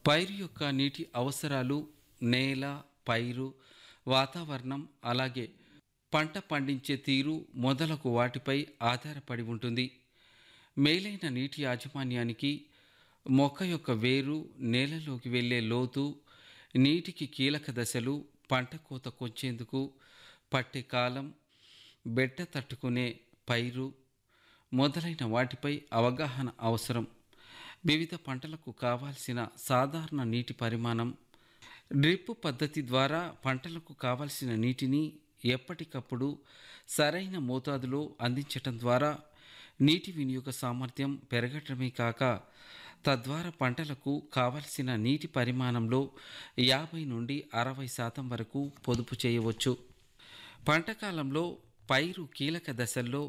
పైరు యొక్క నీటి అవసరాలు నేల పైరు వాతావరణం అలాగే పంట పండించే తీరు మొదలగు వాటిపై ఆధారపడి ఉంటుంది మేలైన నీటి యాజమాన్యానికి మొక్క యొక్క వేరు నేలలోకి వెళ్ళే లోతు నీటికి కీలక దశలు పంట కోత కొచ్చేందుకు పట్టే కాలం బెట్ట తట్టుకునే పైరు మొదలైన వాటిపై అవగాహన అవసరం వివిధ పంటలకు కావాల్సిన సాధారణ నీటి పరిమాణం డ్రిప్ పద్ధతి ద్వారా పంటలకు కావలసిన నీటిని ఎప్పటికప్పుడు సరైన మోతాదులో అందించటం ద్వారా నీటి వినియోగ సామర్థ్యం పెరగటమే కాక తద్వారా పంటలకు కావలసిన నీటి పరిమాణంలో యాభై నుండి అరవై శాతం వరకు పొదుపు చేయవచ్చు పంట కాలంలో పైరు కీలక దశల్లో